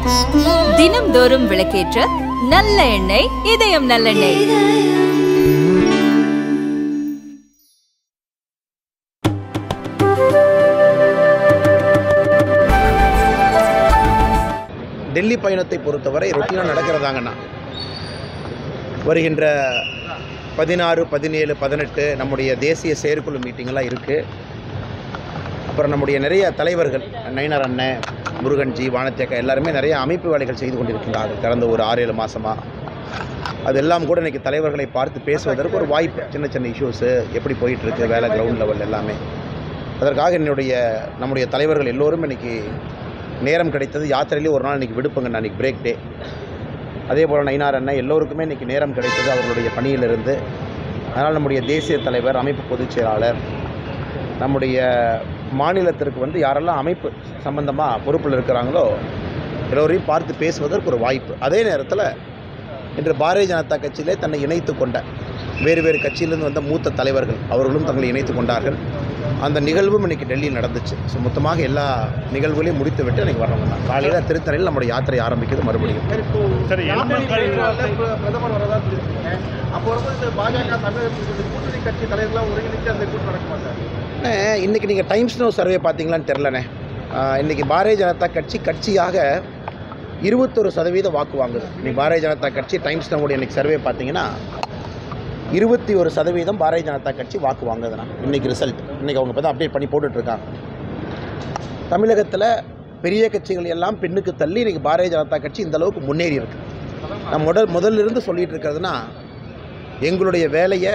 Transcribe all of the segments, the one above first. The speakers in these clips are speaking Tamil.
தினம்தோறும் விளக்கேற்ற நல்ல எண்ணெய் இதயம் நல்லெண்ணெய் டெல்லி பயணத்தை பொறுத்தவரை ரொட்டீனாக நடக்கிறதாங்கண்ணா வருகின்ற பதினாறு பதினேழு பதினெட்டு நம்முடைய தேசிய செயற்குழு மீட்டிங்கெல்லாம் இருக்குது அப்புறம் நம்முடைய நிறைய தலைவர்கள் நயினார் அண்ணன் முருகன்ஜி வானத்தேக்கா எல்லாருமே நிறைய அமைப்பு வேலைகள் செய்து கொண்டிருக்கிறார்கள் கடந்த ஒரு ஆறு ஏழு மாதமாக அதெல்லாம் கூட இன்றைக்கி தலைவர்களை பார்த்து பேசுவதற்கு ஒரு வாய்ப்பு சின்ன சின்ன இஷ்யூஸு எப்படி போயிட்டுருக்கு வேலை கிரவுண்ட் லெவல் எல்லாமே அதற்காக என்னுடைய நம்முடைய தலைவர்கள் எல்லோரும் இன்றைக்கி நேரம் கிடைத்தது யாத்திரையிலே ஒரு நாள் இன்றைக்கி விடுப்புங்க அன்றைக்கி பிரேக் டே அதே போல் நயினார் அண்ணன் எல்லோருக்குமே இன்றைக்கி நேரம் கிடைத்தது அவர்களுடைய பணியிலிருந்து அதனால் நம்முடைய தேசிய தலைவர் அமைப்பு பொதுச் செயலாளர் நம்முடைய மாநிலத்திற்கு வந்து யாரெல்லாம் அமைப்பு சம்பந்தமாக பொறுப்பில் இருக்கிறாங்களோ எல்லோரையும் பார்த்து பேசுவதற்கு ஒரு வாய்ப்பு அதே நேரத்தில் இன்று பாரதிய ஜனதா கட்சியிலே தன்னை இணைத்து கொண்ட வேறு வேறு கட்சியிலிருந்து வந்த மூத்த தலைவர்கள் அவர்களும் தங்களை இணைத்து கொண்டார்கள் அந்த நிகழ்வும் இன்றைக்கி டெல்லியில் நடந்துச்சு ஸோ மொத்தமாக எல்லா நிகழ்வுகளையும் முடித்து விட்டு இன்றைக்கி வர்றவங்க தான் காலையில் திருத்தணியில் நம்முடைய யாத்திரை ஆரம்பிக்கிறது மறுபடியும் சரி பிரதமர் வரதா சொல்லியிருக்கீங்க அப்போ வரும்போது இந்த பாஜக தமிழகத்தில் கூட்டணி கட்சி தலைவர்களாக ஒருங்கிணைச்சு அந்த கூட்டம் நடக்குமா சார் அண்ணே, இன்னைக்கு நீங்கள் டைம்ஸ் நோ சர்வே பார்த்தீங்களான்னு தெரிலண்ணே ஆஹ், இன்னைக்கு பாரதிய ஜனதா கட்சி கட்சியாக இருபத்தொரு சதவீத வாக்கு வாங்குது இன்னைக்கு பாரதிய ஜனதா கட்சி டைம்ஸ் நோவுடைய இன்னைக்கு சர்வே பார்த்தீங்கன்னா இருபத்தி ஒரு சதவீதம் பாரதிய ஜனதா கட்சி வாக்கு வாங்குதுண்ணா இன்னைக்கு ரிசல்ட் இன்னைக்கு அவங்க இப்போ தான் அப்டேட் பண்ணி போட்டுட்ருக்காங்க தமிழகத்தில் பெரிய கட்சிகள் எல்லாம் பின்னுக்கு தள்ளி இன்னைக்கு பாரதிய ஜனதா கட்சி இந்த அளவுக்கு முன்னேறி இருக்கு நான் முதல் முதல்ல இருந்து சொல்லிட்டு இருக்கிறதுனா எங்களுடைய வேலையை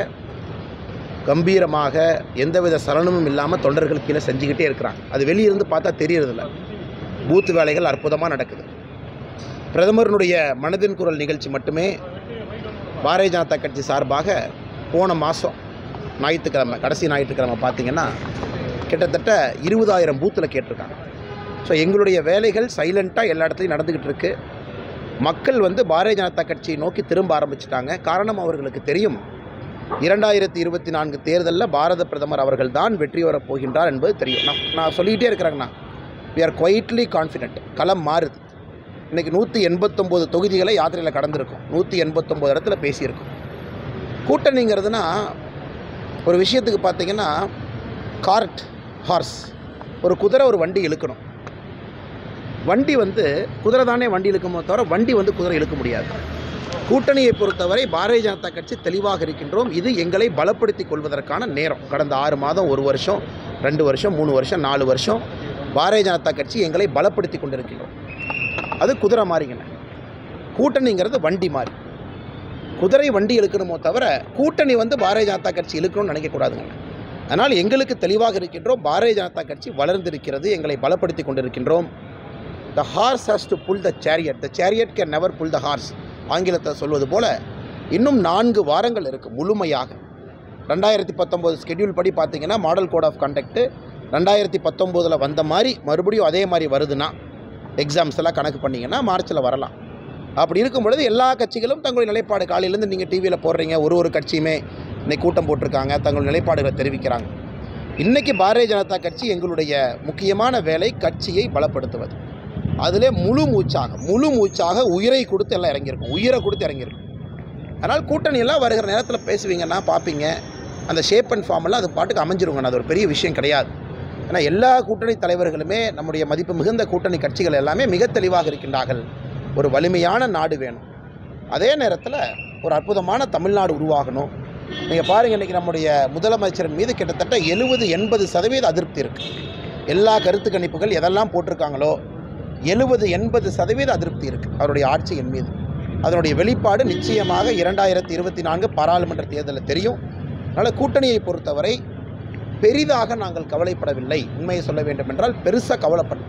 கம்பீரமாக எந்தவித சலனமும் இல்லாமல் தொண்டர்கள் கீழே செஞ்சுக்கிட்டே இருக்கிறாங்க அது வெளியிருந்து பார்த்தா தெரியறதில்ல பூத்து வேலைகள் அற்புதமாக நடக்குது பிரதமருடைய மனதின் குரல் நிகழ்ச்சி மட்டுமே பாரதிய ஜனதா கட்சி சார்பாக போன மாதம் ஞாயிற்றுக்கிழமை கடைசி ஞாயிற்றுக்கிழமை பார்த்தீங்கன்னா கிட்டத்தட்ட இருபதாயிரம் பூத்தில் கேட்டிருக்காங்க ஸோ எங்களுடைய வேலைகள் சைலண்ட்டாக எல்லா இடத்துலையும் நடந்துக்கிட்டு இருக்கு மக்கள் வந்து பாரதிய ஜனதா கட்சியை நோக்கி திரும்ப ஆரம்பிச்சிட்டாங்க காரணம் அவர்களுக்கு தெரியும் இரண்டாயிரத்தி இருபத்தி நான்கு தேர்தலில் பாரத பிரதமர் அவர்கள் தான் வெற்றி வரப் போகின்றார் என்பது தெரியும் நான் நான் சொல்லிக்கிட்டே இருக்கிறேங்கண்ணா வி ஆர் குவைட்லி கான்ஃபிடென்ட் களம் மாறுது இன்றைக்கி நூற்றி எண்பத்தொம்போது தொகுதிகளை யாத்திரையில் கடந்திருக்கும் நூற்றி எண்பத்தொம்போது இடத்துல பேசியிருக்கோம் கூட்டணிங்கிறதுனா ஒரு விஷயத்துக்கு பார்த்தீங்கன்னா கார்ட் ஹார்ஸ் ஒரு குதிரை ஒரு வண்டி இழுக்கணும் வண்டி வந்து குதிரை தானே வண்டி இழுக்குமோ தவிர வண்டி வந்து குதிரை இழுக்க முடியாது கூட்டணியை பொறுத்தவரை பாரதிய ஜனதா கட்சி தெளிவாக இருக்கின்றோம் இது எங்களை பலப்படுத்திக் கொள்வதற்கான நேரம் கடந்த ஆறு மாதம் ஒரு வருஷம் ரெண்டு வருஷம் மூணு வருஷம் நாலு வருஷம் பாரதிய ஜனதா கட்சி எங்களை பலப்படுத்தி கொண்டிருக்கின்றோம் அது குதிரை மாறிங்கண்ணே கூட்டணிங்கிறது வண்டி மாறி குதிரை வண்டி இழுக்கணுமோ தவிர கூட்டணி வந்து பாரதிய ஜனதா கட்சி இழுக்கணும்னு நினைக்கக்கூடாதுங்க அதனால் எங்களுக்கு தெளிவாக இருக்கின்றோம் பாரதிய ஜனதா கட்சி வளர்ந்திருக்கிறது எங்களை பலப்படுத்தி கொண்டிருக்கின்றோம் the horse has to pull the chariot the chariot can never pull the horse ஆங்கிலத்தில் சொல்வது போல இன்னும் நான்கு வாரங்கள் இருக்குது முழுமையாக ரெண்டாயிரத்தி பத்தொம்போது ஸ்கெடியூல் படி பார்த்தீங்கன்னா மாடல் கோட் ஆஃப் கண்டக்ட்டு ரெண்டாயிரத்தி பத்தொம்போதில் வந்த மாதிரி மறுபடியும் அதே மாதிரி வருதுன்னா எக்ஸாம்ஸ் எல்லாம் கணக்கு பண்ணிங்கன்னா மார்ச்சில் வரலாம் அப்படி இருக்கும் பொழுது எல்லா கட்சிகளும் தங்களுடைய நிலைப்பாடு காலையிலேருந்து நீங்கள் டிவியில் போடுறீங்க ஒரு ஒரு கட்சியுமே இன்னைக்கு கூட்டம் போட்டிருக்காங்க தங்கள் நிலைப்பாடுகளை தெரிவிக்கிறாங்க இன்றைக்கி பாரதிய ஜனதா கட்சி எங்களுடைய முக்கியமான வேலை கட்சியை பலப்படுத்துவது அதிலே முழு மூச்சாக முழு மூச்சாக உயிரை கொடுத்து எல்லாம் இறங்கியிருக்கும் உயிரை கொடுத்து இறங்கியிருக்கும் அதனால் கூட்டணி எல்லாம் வருகிற நேரத்தில் பேசுவீங்கன்னா பார்ப்பீங்க அந்த ஷேப் அண்ட் ஃபார்மெல்லாம் அது பாட்டுக்கு அமைஞ்சிருங்க அது ஒரு பெரிய விஷயம் கிடையாது ஏன்னா எல்லா கூட்டணி தலைவர்களுமே நம்முடைய மதிப்பு மிகுந்த கூட்டணி கட்சிகள் எல்லாமே மிக தெளிவாக இருக்கின்றார்கள் ஒரு வலிமையான நாடு வேணும் அதே நேரத்தில் ஒரு அற்புதமான தமிழ்நாடு உருவாகணும் நீங்கள் பாருங்கள் இன்றைக்கி நம்முடைய முதலமைச்சரின் மீது கிட்டத்தட்ட எழுபது எண்பது சதவீத அதிருப்தி இருக்குது எல்லா கருத்து கணிப்புகள் எதெல்லாம் போட்டிருக்காங்களோ எழுபது எண்பது சதவீத அதிருப்தி இருக்குது அவருடைய ஆட்சியின் மீது அதனுடைய வெளிப்பாடு நிச்சயமாக இரண்டாயிரத்தி இருபத்தி நான்கு பாராளுமன்ற தேர்தலில் தெரியும் அதனால் கூட்டணியை பொறுத்தவரை பெரிதாக நாங்கள் கவலைப்படவில்லை உண்மையை சொல்ல வேண்டும் என்றால் பெருசாக கவலைப்படல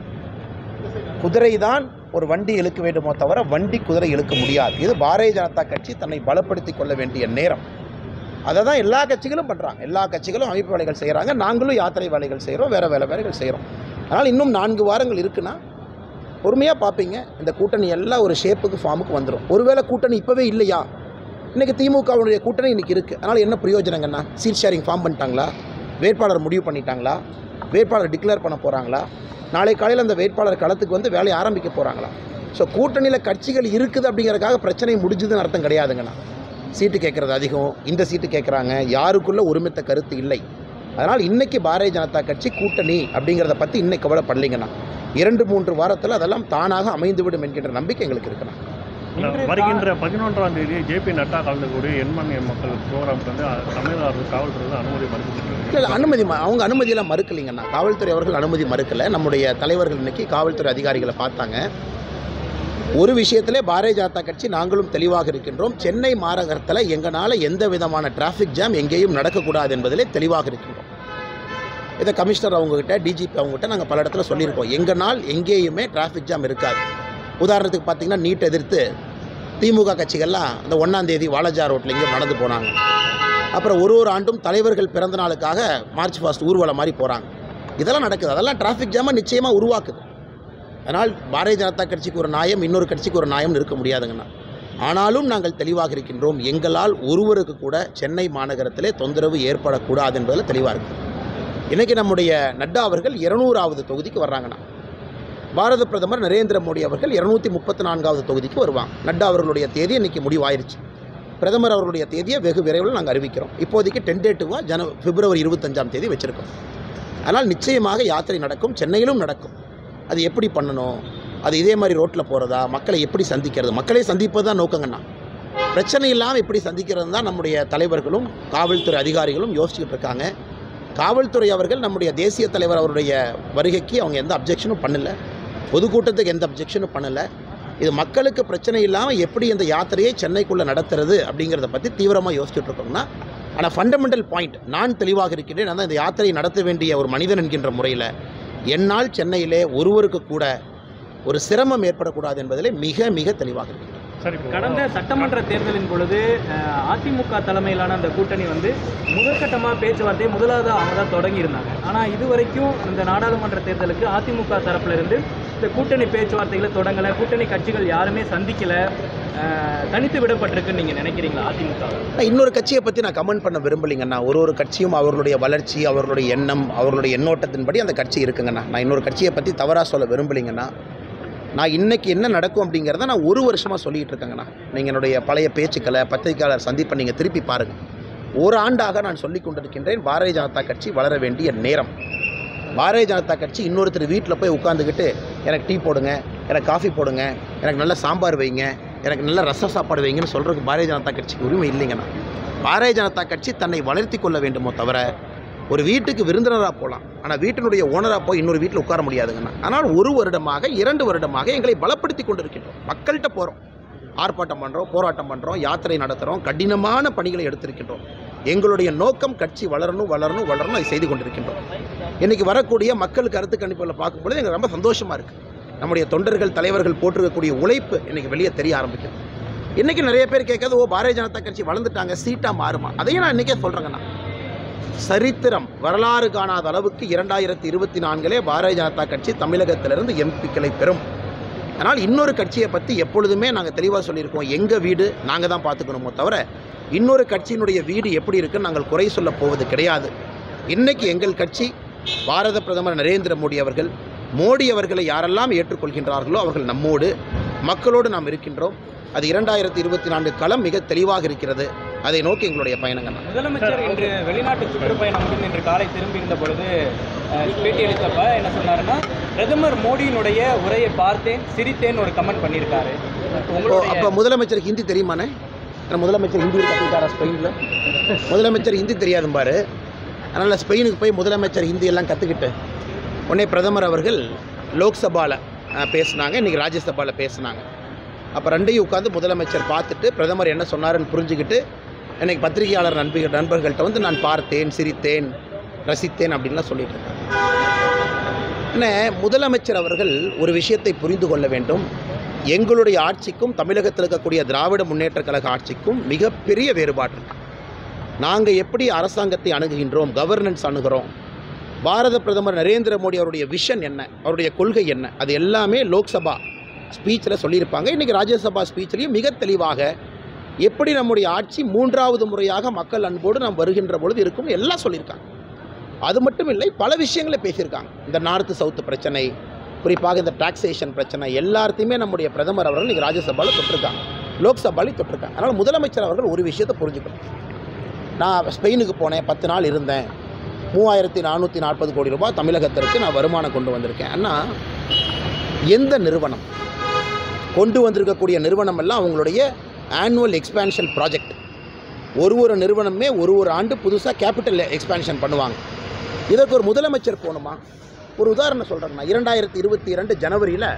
குதிரை தான் ஒரு வண்டி இழுக்க வேண்டுமோ தவிர வண்டி குதிரை இழுக்க முடியாது இது பாரதிய ஜனதா கட்சி தன்னை பலப்படுத்தி கொள்ள வேண்டிய நேரம் அதை தான் எல்லா கட்சிகளும் பண்ணுறாங்க எல்லா கட்சிகளும் அமைப்பு வேலைகள் செய்கிறாங்க நாங்களும் யாத்திரை வேலைகள் செய்கிறோம் வேறு வேலை வேலைகள் செய்கிறோம் அதனால் இன்னும் நான்கு வாரங்கள் இருக்குன்னா பொறுமையாக பார்ப்பீங்க இந்த கூட்டணி எல்லாம் ஒரு ஷேப்புக்கு ஃபார்முக்கு வந்துடும் ஒருவேளை கூட்டணி இப்போவே இல்லையா இன்றைக்கி திமுகவுடைய கூட்டணி இன்றைக்கி இருக்குது அதனால் என்ன பிரயோஜனங்கண்ணா சீட் ஷேரிங் ஃபார்ம் பண்ணிட்டாங்களா வேட்பாளர் முடிவு பண்ணிட்டாங்களா வேட்பாளர் டிக்ளேர் பண்ண போகிறாங்களா நாளை காலையில் அந்த வேட்பாளர் களத்துக்கு வந்து வேலையை ஆரம்பிக்க போகிறாங்களா ஸோ கூட்டணியில் கட்சிகள் இருக்குது அப்படிங்கிறதுக்காக பிரச்சனை முடிஞ்சதுன்னு அர்த்தம் கிடையாதுங்கண்ணா சீட்டு கேட்குறது அதிகம் இந்த சீட்டு கேட்குறாங்க யாருக்குள்ள ஒருமித்த கருத்து இல்லை அதனால் இன்னைக்கு பாரதிய ஜனதா கட்சி கூட்டணி அப்படிங்கிறத பற்றி இன்னைக்கு கவலைப்படலைங்கண்ணா இரண்டு மூன்று வாரத்தில் அதெல்லாம் தானாக அமைந்துவிடும் என்கின்ற நம்பிக்கை எங்களுக்கு இருக்குண்ணா வருகின்ற பதினொன்றாம் தேதி ஜேபி நட்டா கலந்துக்கூடிய எண்மண் எண் மக்கள் ப்ரோக்ராமுக்கு வந்து அஹ், தமிழக அரசு காவல்துறை வந்து அனுமதி மறுத்துட்டு இல்லை இல்லை அனுமதி ம- அவங்க அனுமதியெல்லாம் மறுக்கலைங்கண்ணா காவல்துறை அவர்கள் அனுமதி மறுக்கலை நம்முடைய தலைவர்கள் இன்னைக்கு காவல்துறை அதிகாரிகளை பார்த்தாங்க ஒரு விஷயத்திலே பாரதிய ஜனதா கட்சி நாங்களும் தெளிவாக இருக்கின்றோம் சென்னை மாநகரத்தில் எங்களால் எந்த விதமான டிராஃபிக் ஜாம் எங்கேயும் நடக்கக்கூடாது என்பதிலே தெளிவாக இருக்கின்றோம் இதை கமிஷனர் அவங்ககிட்ட டிஜிபி அவங்ககிட்ட நாங்கள் பல இடத்துல சொல்லியிருக்கோம் எங்கனால் எங்கேயுமே டிராஃபிக் ஜாம் இருக்காது உதாரணத்துக்கு பார்த்தீங்கன்னா நீட் எதிர்த்து திமுக கட்சிகள்லாம் அந்த ஒன்றாம் தேதி வாலஜா ரோட்டில் இங்கே நடந்து போனாங்க அப்புறம் ஒரு ஒரு ஆண்டும் தலைவர்கள் பிறந்த நாளுக்காக மார்ச் ஃபாஸ்ட் ஊர்வலம் மாதிரி போகிறாங்க இதெல்லாம் நடக்குது அதெல்லாம் டிராஃபிக் ஜாமை நிச்சயமாக உருவாக்குது அதனால் பாரதிய ஜனதா கட்சிக்கு ஒரு நியாயம் இன்னொரு கட்சிக்கு ஒரு நியாயம்னு இருக்க முடியாதுங்கண்ணா ஆனாலும் நாங்கள் தெளிவாக இருக்கின்றோம் எங்களால் ஒருவருக்கு கூட சென்னை மாநகரத்திலே தொந்தரவு ஏற்படக்கூடாது என்பதில் தெளிவாக இருக்கு இன்றைக்கி நம்முடைய நட்டா அவர்கள் இருநூறாவது தொகுதிக்கு வர்றாங்கண்ணா பாரத பிரதமர் நரேந்திர மோடி அவர்கள் இருநூத்தி முப்பத்தி நான்காவது தொகுதிக்கு வருவாங்க நட்டா அவர்களுடைய தேதி இன்னைக்கு முடிவாயிருச்சு பிரதமர் அவர்களுடைய தேதியை வெகு விரைவில் நாங்கள் அறிவிக்கிறோம் இப்போதைக்கு டென்டேட்டிவாக ஜன பிப்ரவரி இருபத்தஞ்சாம் தேதி வச்சுருக்கோம் அதனால் நிச்சயமாக யாத்திரை நடக்கும் சென்னையிலும் நடக்கும் அது எப்படி பண்ணணும் அது இதே மாதிரி ரோட்டில் போகிறதா மக்களை எப்படி சந்திக்கிறது மக்களை சந்திப்பது தான் நோக்கங்கண்ணா பிரச்சனை இல்லாமல் எப்படி சந்திக்கிறது தான் நம்முடைய தலைவர்களும் காவல்துறை அதிகாரிகளும் யோசிச்சுக்கிட்டு இருக்காங்க காவல்துறை அவர்கள் நம்முடைய தேசிய தலைவர் அவருடைய வருகைக்கு அவங்க எந்த அப்ஜெக்ஷனும் பண்ணல பொதுக்கூட்டத்துக்கு எந்த அப்ஜெக்ஷனும் பண்ணலை இது மக்களுக்கு பிரச்சனை இல்லாமல் எப்படி இந்த யாத்திரையை சென்னைக்குள்ளே நடத்துறது அப்படிங்கிறத பற்றி தீவிரமாக யோசிச்சுட்டு இருக்கோம்னா ஆனால் ஃபண்டமெண்டல் பாயிண்ட் நான் தெளிவாக இருக்கின்றேன் நான் தான் இந்த யாத்திரையை நடத்த வேண்டிய ஒரு மனிதன் என்கின்ற முறையில் என்னால் சென்னையிலே ஒருவருக்கு கூட ஒரு சிரமம் ஏற்படக்கூடாது என்பதிலே மிக மிக தெளிவாக இருக்கிறேன் சரி இப்போ கடந்த சட்டமன்ற தேர்தலின் பொழுது அஹ், அதிமுக தலைமையிலான அந்த கூட்டணி வந்து முதற்கட்டமாக பேச்சுவார்த்தையை முதலாவது அவங்க தான் தொடங்கி இருந்தாங்க ஆனால் இதுவரைக்கும் இந்த நாடாளுமன்ற தேர்தலுக்கு அதிமுக தரப்புல இருந்து இந்த கூட்டணி பேச்சுவார்த்தைகளை தொடங்கலை கூட்டணி கட்சிகள் யாருமே சந்திக்கலை அஹ், தனித்து விடப்பட்டிருக்குன்னு நீங்கள் நினைக்கிறீங்களா அதிமுக நான் இன்னொரு கட்சியை பற்றி நான் கமெண்ட் பண்ண விரும்பலைங்கண்ணா ஒரு ஒரு கட்சியும் அவர்களுடைய வளர்ச்சி அவர்களுடைய எண்ணம் அவர்களுடைய எண்ணோட்டத்தின்படி அந்த கட்சி இருக்குங்கண்ணா நான் இன்னொரு கட்சியை பற்றி தவறாக சொல்ல விரும்பலைங்கண்ணா நான் இன்னைக்கு என்ன நடக்கும் அப்படிங்கிறத நான் ஒரு வருஷமாக சொல்லிகிட்டு இருக்கேங்கண்ணா நீங்கள் என்னுடைய பழைய பேச்சுக்களை பத்திரிகையாளர் சந்திப்பை நீங்கள் திருப்பி பாருங்கள் ஒரு ஆண்டாக நான் சொல்லிக் கொண்டிருக்கின்றேன் பாரதிய ஜனதா கட்சி வளர வேண்டிய நேரம் பாரதிய ஜனதா கட்சி இன்னொருத்தர் வீட்டில் போய் உட்காந்துக்கிட்டு எனக்கு டீ போடுங்க எனக்கு காஃபி போடுங்க எனக்கு நல்ல சாம்பார் வைங்க எனக்கு நல்ல ரச சாப்பாடு வைங்கன்னு சொல்கிறதுக்கு பாரதிய ஜனதா கட்சிக்கு உரிமை இல்லைங்கண்ணா பாரதிய ஜனதா கட்சி தன்னை வளர்த்தி கொள்ள வேண்டுமோ தவிர ஒரு வீட்டுக்கு விருந்தினராக போகலாம் ஆனால் வீட்டினுடைய ஓனராக போய் இன்னொரு வீட்டில் உட்கார முடியாதுங்கண்ணா ஆனால் ஒரு வருடமாக இரண்டு வருடமாக எங்களை பலப்படுத்தி கொண்டிருக்கின்றோம் மக்கள்கிட்ட போகிறோம் ஆர்ப்பாட்டம் பண்ணுறோம் போராட்டம் பண்ணுறோம் யாத்திரை நடத்துகிறோம் கடினமான பணிகளை எடுத்திருக்கின்றோம் எங்களுடைய நோக்கம் கட்சி வளரணும் வளரணும் வளரணும் அதை செய்து கொண்டிருக்கின்றோம் இன்றைக்கி வரக்கூடிய மக்கள் கருத்து கணிப்புகளை பார்க்கும்பொழுது எங்களுக்கு ரொம்ப சந்தோஷமாக இருக்குது நம்முடைய தொண்டர்கள் தலைவர்கள் போட்டிருக்கக்கூடிய உழைப்பு இன்றைக்கி வெளியே தெரிய ஆரம்பிக்குது இன்றைக்கி நிறைய பேர் கேட்காது ஓ பாரதிய ஜனதா கட்சி வளர்ந்துட்டாங்க சீட்டாக மாறுமா அதையும் நான் இன்றைக்கே சொல்கிறேங்கண்ணா சரித்திரம் வரலாறு காணாத அளவுக்கு இரண்டாயிரத்தி இருபத்தி நான்கிலே பாரதிய ஜனதா கட்சி தமிழகத்திலிருந்து எம்பிக்களை பெறும் அதனால் இன்னொரு கட்சியை பற்றி எப்பொழுதுமே நாங்கள் தெளிவாக சொல்லியிருக்கோம் எங்கள் வீடு நாங்கள் தான் பார்த்துக்கணுமோ தவிர இன்னொரு கட்சியினுடைய வீடு எப்படி இருக்குன்னு நாங்கள் குறை சொல்ல போவது கிடையாது இன்னைக்கு எங்கள் கட்சி பாரத பிரதமர் நரேந்திர மோடி அவர்கள் மோடி அவர்களை யாரெல்லாம் ஏற்றுக்கொள்கின்றார்களோ அவர்கள் நம்மோடு மக்களோடு நாம் இருக்கின்றோம் அது இரண்டாயிரத்தி இருபத்தி நான்கு களம் மிக தெளிவாக இருக்கிறது அதை நோக்கி எங்களுடைய பயணங்கள் முதலமைச்சர் இன்று வெளிநாட்டு சுற்றுப்பயணம் முடிந்து இன்று காலை திரும்பி இருந்த பொழுது அஹ், பேட்டி அளித்தப்ப என்ன சொன்னாருன்னா பிரதமர் மோடியினுடைய உரையை பார்த்தேன் சிரித்தேன் ஒரு கமெண்ட் பண்ணியிருக்காரு ஓ உங்களுடைய அப்போ முதலமைச்சருக்கு ஹிந்தி தெரியுமாண்ணே ஏன்னா முதலமைச்சர் ஹிந்தி கற்றுக்கிட்டாரா ஸ்பெயினில் முதலமைச்சர் ஹிந்தி தெரியாது பாரு அதனால் ஸ்பெயினுக்கு போய் முதலமைச்சர் ஹிந்தி எல்லாம் கற்றுக்கிட்டு உடனே பிரதமர் அவர்கள் லோக்சபாவில் பேசினாங்க இன்றைக்கி ராஜ்யசபாவில் பேசினாங்க அப்போ ரெண்டையும் உட்காந்து முதலமைச்சர் பார்த்துட்டு பிரதமர் என்ன சொன்னாருன்னு புரிஞ்சுக்கிட்டு இன்னைக்கு பத்திரிகையாளர் நண்பர்கள் நண்பர்கள்ட்ட வந்து நான் பார்த்தேன் சிரித்தேன் ரசித்தேன் அப்படின்லாம் சொல்லிட்டு இருக்காங்க என்ன முதலமைச்சர் அவர்கள் ஒரு விஷயத்தை புரிந்து கொள்ள வேண்டும் எங்களுடைய ஆட்சிக்கும் தமிழகத்தில் இருக்கக்கூடிய திராவிட முன்னேற்ற கழக ஆட்சிக்கும் மிகப்பெரிய வேறுபாடு இருக்கு நாங்கள் எப்படி அரசாங்கத்தை அணுகுகின்றோம் கவர்னன்ஸ் அணுகிறோம் பாரத பிரதமர் நரேந்திர மோடி அவருடைய விஷன் என்ன அவருடைய கொள்கை என்ன அது எல்லாமே லோக்சபா ஸ்பீச்சில் சொல்லியிருப்பாங்க இன்றைக்கி ராஜ்யசபா ஸ்பீச்லேயும் மிக தெளிவாக எப்படி நம்முடைய ஆட்சி மூன்றாவது முறையாக மக்கள் அன்போடு நாம் வருகின்ற பொழுது இருக்கும் எல்லாம் சொல்லியிருக்காங்க அது மட்டும் இல்லை பல விஷயங்களை பேசியிருக்காங்க இந்த நார்த்து சவுத்து பிரச்சனை குறிப்பாக இந்த டாக்ஸேஷன் பிரச்சனை எல்லாத்தையுமே நம்முடைய பிரதமர் அவர்கள் இன்றைக்கி ராஜ்யசபாவில் தொட்டிருக்காங்க லோக்சபாலையும் தொட்டிருக்காங்க அதனால் முதலமைச்சர் அவர்கள் ஒரு விஷயத்தை புரிஞ்சுக்கணும் நான் ஸ்பெயினுக்கு போனேன் பத்து நாள் இருந்தேன் மூவாயிரத்தி நானூற்றி நாற்பது கோடி ரூபாய் தமிழகத்திற்கு நான் வருமானம் கொண்டு வந்திருக்கேன் ஆனால் எந்த நிறுவனம் கொண்டு வந்திருக்கக்கூடிய நிறுவனம் எல்லாம் அவங்களுடைய ஆனுவல் எக்ஸ்பேன்ஷன் ப்ராஜெக்ட் ஒரு ஒரு நிறுவனமே ஒரு ஒரு ஆண்டு புதுசாக கேபிட்டல் எக்ஸ்பேன்ஷன் பண்ணுவாங்க இதற்கு ஒரு முதலமைச்சர் போகணுமா ஒரு உதாரணம் சொல்கிறேங்கண்ணா இரண்டாயிரத்தி இருபத்தி இரண்டு ஜனவரியில்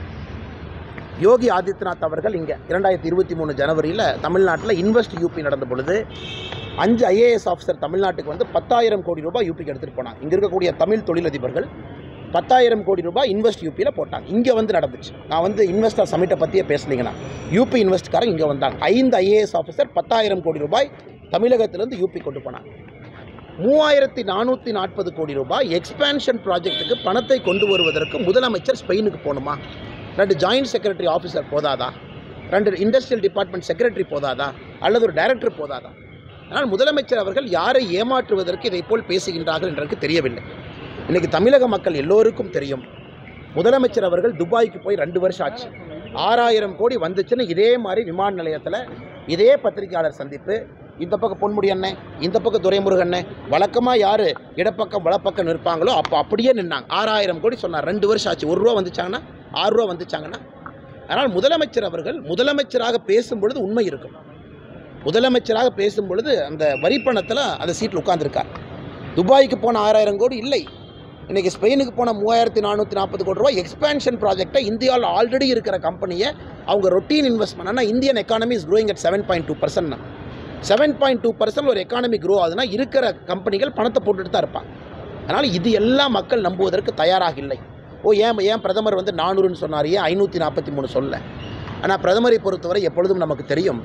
யோகி ஆதித்யநாத் அவர்கள் இங்கே இரண்டாயிரத்தி இருபத்தி மூணு ஜனவரியில் தமிழ்நாட்டில் இன்வெஸ்ட் யூபி நடந்த பொழுது அஞ்சு ஐஏஎஸ் ஆஃபீஸர் தமிழ்நாட்டுக்கு வந்து பத்தாயிரம் கோடி ரூபாய் யூபிக்கு எடுத்துகிட்டு போனாங்க இங்கே இருக்கக்கூடிய தமிழ் தொழிலதிபர்கள் பத்தாயிரம் கோடி ரூபாய் இன்வெஸ்ட் யூபியில் போட்டாங்க இங்கே வந்து நடந்துச்சு நான் வந்து இன்வெஸ்டர் சமிட்டை பற்றியே பேசலைங்கண்ணா யூபி இன்வெஸ்ட்காரங்க இங்கே வந்தாங்க ஐந்து ஐஏஎஸ் ஆஃபீஸர் பத்தாயிரம் கோடி ரூபாய் தமிழகத்திலேருந்து யூபி கொண்டு போனாங்க மூவாயிரத்தி நானூற்றி நாற்பது கோடி ரூபாய் எக்ஸ்பேன்ஷன் ப்ராஜெக்ட்டுக்கு பணத்தை கொண்டு வருவதற்கு முதலமைச்சர் ஸ்பெயினுக்கு போகணுமா ரெண்டு ஜாயின்ட் செக்ரட்டரி ஆஃபீஸர் போதாதா ரெண்டு இண்டஸ்ட்ரியல் டிபார்ட்மெண்ட் செக்ரட்டரி போதாதா அல்லது ஒரு டைரக்டர் போதாதா ஆனால் முதலமைச்சர் அவர்கள் யாரை ஏமாற்றுவதற்கு இதை போல் பேசுகின்றார்கள் என்று எனக்கு தெரியவில்லை இன்றைக்கி தமிழக மக்கள் எல்லோருக்கும் தெரியும் முதலமைச்சர் அவர்கள் துபாய்க்கு போய் ரெண்டு வருஷம் ஆச்சு ஆறாயிரம் கோடி வந்துச்சுன்னு இதே மாதிரி விமான நிலையத்தில் இதே பத்திரிகையாளர் சந்திப்பு இந்த பக்கம் பொன்முடி அண்ணன் இந்த பக்கம் துரைமுருகன் அண்ணன் வழக்கமாக யார் இடப்பக்கம் வலப்பக்கம் நிற்பாங்களோ அப்போ அப்படியே நின்னாங்க ஆறாயிரம் கோடி சொன்னார் ரெண்டு வருஷம் ஆச்சு ஒரு ரூபா வந்துச்சாங்கன்னா ஆறு ரூபா வந்துச்சாங்கன்னா அதனால் முதலமைச்சர் அவர்கள் முதலமைச்சராக பேசும் பொழுது உண்மை இருக்கும் முதலமைச்சராக பேசும் பொழுது அந்த வரி பணத்தில் அந்த சீட்டில் உட்கார்ந்திருக்கார் துபாய்க்கு போன ஆறாயிரம் கோடி இல்லை இன்றைக்கி ஸ்பெயினுக்கு போன மூவாயிரத்தி நானூற்றி நாற்பது கோடி ரூபாய் எக்ஸ்பேன்ஷன் ப்ராஜெக்டை இந்தியாவில் ஆல்ரெடி இருக்கிற கம்பெனியை அவங்க ரொட்டீன் இன்வெஸ்ட்மெண்ட் ஆனால் Indian economy is growing at seven point two percent seven point two percent ஒரு எக்கானமி க்ரோ ஆகுதுன்னா இருக்கிற கம்பெனிகள் பணத்தை போட்டுட்டு தான் இருப்பாங்க அதனால் இது எல்லாம் மக்கள் நம்புவதற்கு தயாராக இல்லை ஓ ஏன் ஏன் பிரதமர் வந்து நானூறுன்னு சொன்னார் ஏன் ஐநூற்றி நாற்பத்தி மூணு சொல்ல ஆனால் பிரதமரை பொறுத்தவரை எப்பொழுதும் நமக்கு தெரியும்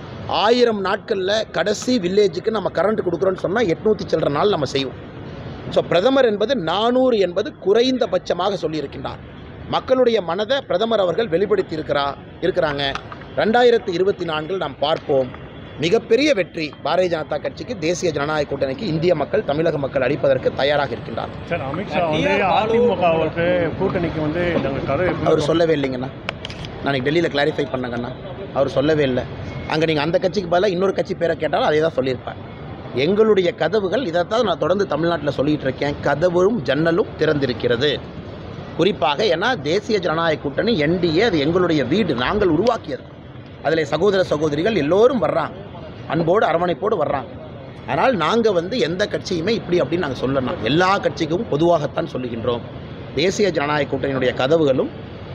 ஆயிரம் நாட்களில் கடைசி வில்லேஜுக்கு நம்ம கரண்ட் கொடுக்குறோன்னு சொன்னால் எட்நூற்றி சில்லற நாள் நம்ம செய்வோம் ஸோ பிரதமர் என்பது நானூறு என்பது குறைந்தபட்சமாக சொல்லியிருக்கின்றார் மக்களுடைய மனதை பிரதமர் அவர்கள் வெளிப்படுத்தி இருக்கிறா இருக்கிறாங்க ரெண்டாயிரத்தி இருபத்தி நான்கில் நாம் பார்ப்போம் மிகப்பெரிய வெற்றி பாரதிய ஜனதா கட்சிக்கு தேசிய ஜனநாயக கூட்டணிக்கு இந்திய மக்கள் தமிழக மக்கள் அளிப்பதற்கு தயாராக இருக்கின்றார் சார் அமித்ஷா வந்து அதிமுகவுக்கு கூட்டணிக்கு வந்து நாங்கள் கதை அவர் சொல்லவே இல்லைங்கண்ணா நான் இன்னைக்கு டெல்லியில் கிளாரிஃபை பண்ணங்கண்ணா அவர் சொல்லவே இல்லை அங்கே நீங்கள் அந்த கட்சிக்கு பதிலாக இன்னொரு கட்சி பேரை கேட்டாலும் அதே தான் சொல்லியிருப்பேன் எங்களுடைய கதவுகள் இதைத்தான் நான் தொடர்ந்து தமிழ்நாட்டில் சொல்லிகிட்டு இருக்கேன் கதவும் ஜன்னலும் திறந்திருக்கிறது குறிப்பாக ஏன்னா தேசிய ஜனநாயக கூட்டணி என்டிஏ அது எங்களுடைய வீடு நாங்கள் உருவாக்கியது அதில் சகோதர சகோதரிகள் எல்லோரும் வர்றாங்க அன்போடு அரவணைப்போடு வர்றாங்க ஆனால் நாங்கள் வந்து எந்த கட்சியுமே இப்படி அப்படின்னு நாங்கள் சொல்லணும் எல்லா கட்சிக்கும் பொதுவாகத்தான் சொல்லுகின்றோம் தேசிய ஜனநாயக கூட்டணியினுடைய கதவுகளும்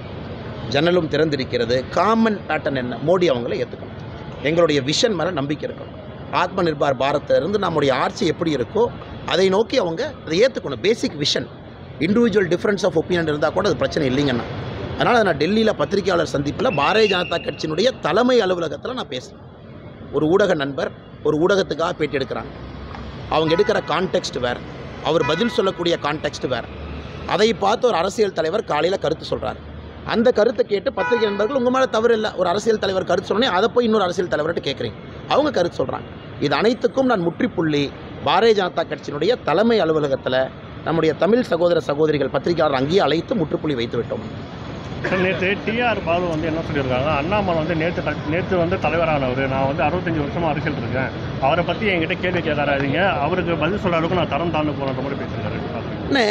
ஜன்னலும் திறந்திருக்கிறது காமன் பேட்டர்ன் என்ன மோடி அவங்கள ஏற்றுக்கணும் எங்களுடைய விஷன் மேலே நம்பிக்கை இருக்கணும் ஆத்ம நிர்பார் பாரத்திலிருந்து நம்முடைய ஆட்சி எப்படி இருக்கோ அதை நோக்கி அவங்க அதை ஏற்றுக்கணும் basic vision individual difference of opinion இருந்தால் கூட அது பிரச்சனை இல்லைங்கண்ணா அதனால் நான் டெல்லியில் பத்திரிகையாளர் சந்திப்பில் பாரதிய ஜனதா கட்சியினுடைய தலைமை அலுவலகத்தில் நான் பேசுகிறேன் ஒரு ஊடக நண்பர் ஒரு ஊடகத்துக்காக பேட்டி எடுக்கிறாங்க அவங்க எடுக்கிற கான்டெக்ஸ்ட் வேறு அவர் பதில் சொல்லக்கூடிய கான்டெக்ஸ்ட் வேறு அதை பார்த்து ஒரு அரசியல் தலைவர் காலையில் கருத்து சொல்கிறார் அந்த கருத்தை கேட்டு பத்திரிகை நண்பர்கள் உங்கள் மேலே தவறு இல்லை ஒரு அரசியல் தலைவர் கருத்து சொன்னே அதை போய் இன்னொரு அரசியல் தலைவர்கிட்ட கேட்குறீங்க அவங்க கருத்து சொல்கிறாங்க இது அனைத்துக்கும் நான் முற்றுப்புள்ளி பாரதிய ஜனதா கட்சியினுடைய தலைமை அலுவலகத்தில் நம்முடைய தமிழ் சகோதர சகோதரிகள் பத்திரிகையாளர் அங்கேயே அழைத்து முற்றுப்புள்ளி வைத்து விட்டோம் சார் நேற்று டிஆர் பாலு வந்து என்ன சொல்லியிருக்காங்க அண்ணாமலை வந்து நேற்று நேற்று வந்து தலைவரானவர் நான் வந்து அறுபத்தஞ்சு வருஷமாக அரசியல் இருக்கேன் அவரை பற்றி என்கிட்ட கேள்வி கேட்காராதீங்க அவருக்கு பதில் சொல்ற அளவுக்கு நான் தரம் தாழ்ந்து போகிற மாதிரி பேசியிருக்காரு அண்ணே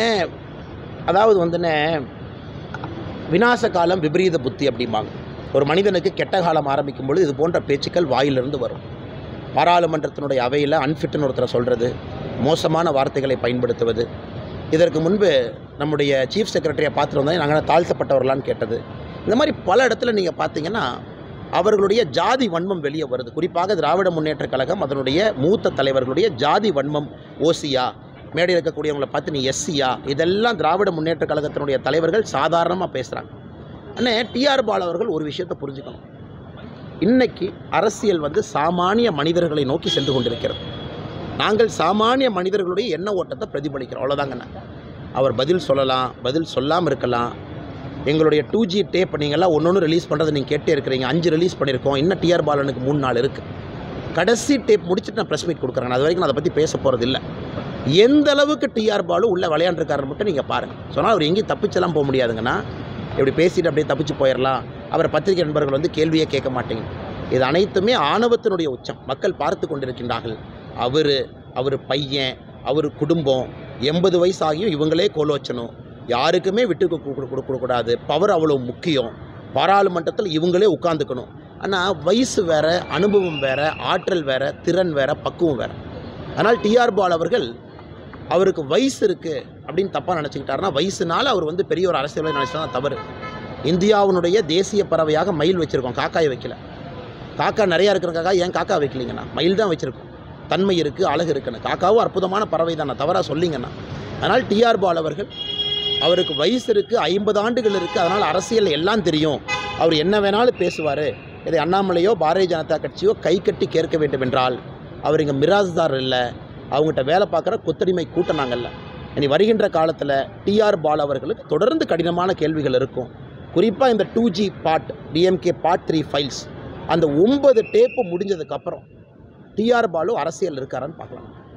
அதாவது வந்துண்ணே விநாச காலம் விபரீத புத்தி அப்படிம்பாங்க ஒரு மனிதனுக்கு கெட்ட காலம் ஆரம்பிக்கும் பொழுது இது போன்ற பேச்சுக்கள் வாயிலிருந்து வரும் பாராளுமன்றத்தினுடைய அவையில் அன்ஃபிட்னு ஒருத்தரை சொல்கிறது மோசமான வார்த்தைகளை பயன்படுத்துவது இதற்கு முன்பு நம்முடைய சீஃப் செக்ரட்டரியை பார்த்துட்டு வந்தாங்க நாங்கள் தாழ்த்தப்பட்டவர்களான்னு கேட்டது இந்த மாதிரி பல இடத்துல நீங்கள் பார்த்தீங்கன்னா அவர்களுடைய ஜாதி வன்மம் வெளியே வருது குறிப்பாக திராவிட முன்னேற்றக் கழகம் அதனுடைய மூத்த தலைவர்களுடைய ஜாதி வன்மம் ஓசியா மேடையில் இருக்கக்கூடியவங்களை பார்த்து நீ எஸ்சியா இதெல்லாம் திராவிட முன்னேற்றக் கழகத்தினுடைய தலைவர்கள் சாதாரணமாக பேசுகிறாங்க அண்ணே டிஆர் பால் அவர்கள் ஒரு விஷயத்தை புரிஞ்சுக்கணும் இன்னைக்கு அரசியல் வந்து சாமானிய மனிதர்களை நோக்கி சென்று கொண்டிருக்கிறது நாங்கள் சாமானிய மனிதர்களுடைய எண்ண ஓட்டத்தை பிரதிபலிக்கிறோம் அவ்வளோதாங்கண்ணா அவர் பதில் சொல்லலாம் பதில் சொல்லாமல் இருக்கலாம் எங்களுடைய டூ ஜி டேப் நீங்கள்லாம் ஒன்று ஒன்று ரிலீஸ் பண்ணுறது நீங்கள் கேட்டே இருக்கிறீங்க அஞ்சு ரிலீஸ் பண்ணியிருக்கோம் இன்னும் டிஆர் பாலனுக்கு மூணு நாள் இருக்குது கடைசி டேப் முடிச்சுட்டு நான் ப்ரெஸ் மீட் கொடுக்குறேன் அது வரைக்கும் நான் அதை பற்றி பேச போகிறது இல்லை எந்த அளவுக்கு டிஆர் பாலு உள்ளே விளையாண்டுருக்காருன்னு மட்டும் நீங்கள் பாருங்கள் சொன்னால் அவர் எங்கேயும் தப்பிச்செல்லாம் போக முடியாதுங்கன்னா இப்படி பேசிட்டு அப்படியே தப்பிச்சு போயிடலாம் அவர் பத்திரிகை நண்பர்கள் வந்து கேள்வியே கேட்க மாட்டேங்க இது அனைத்துமே ஆணவத்தினுடைய உச்சம் மக்கள் பார்த்து கொண்டிருக்கின்றார்கள் அவர் அவர் பையன் அவர் குடும்பம் எண்பது வயசு ஆகியும் இவங்களே கோலோச்சணும் யாருக்குமே விட்டு கொடு- கொடு- கொடுக்கக்கூடாது பவர் அவ்வளோ முக்கியம் பாராளுமன்றத்தில் இவங்களே உட்காந்துக்கணும் ஆனால் வயசு வேற அனுபவம் வேற ஆற்றல் வேற திறன் வேற பக்குவம் வேற அதனால் டிஆர் பால் அவர்கள் அவருக்கு வயசு இருக்குது அப்படின்னு தப்பாக நினச்சிக்கிட்டாருன்னா வயசுனால அவர் வந்து பெரிய ஒரு அரசியலை நினச்சா தவறு இந்தியாவினுடைய தேசிய பறவையாக மயில் வச்சுருக்கோம் காக்காயை வைக்கல காக்கா நிறையா இருக்கிற காக்கா ஏன் காக்கா வைக்கலீங்கண்ணா மயில் தான் வச்சுருக்கோம் தன்மை இருக்குது அழகு இருக்குன்னு காக்காவும் அற்புதமான பறவை தான் தவறாக சொல்லிங்கண்ணா அதனால் டிஆர் பால் அவர்கள் அவருக்கு வயசு இருக்குது ஐம்பது ஆண்டுகள் இருக்குது அதனால் அரசியல் எல்லாம் தெரியும் அவர் என்ன வேணாலும் பேசுவார் இதை அண்ணாமலையோ பாரதிய ஜனதா கட்சியோ கை கட்டி கேட்க வேண்டும் என்றால் அவர் இங்கே மிராஸ்தார் இல்லை அவங்ககிட்ட வேலை பார்க்குற கொத்தடிமை கூட்டம் நாங்கள்ல இனி வருகின்ற காலத்தில் டிஆர் பால் அவர்களுக்கு தொடர்ந்து கடினமான கேள்விகள் இருக்கும் குறிப்பாக இந்த two G part DMK part three files அந்த ஒன்பது டேப்பு முடிஞ்சதுக்கப்புறம் டிஆர் பாலு அரசியல் இருக்காரான்னு பார்க்கலாம்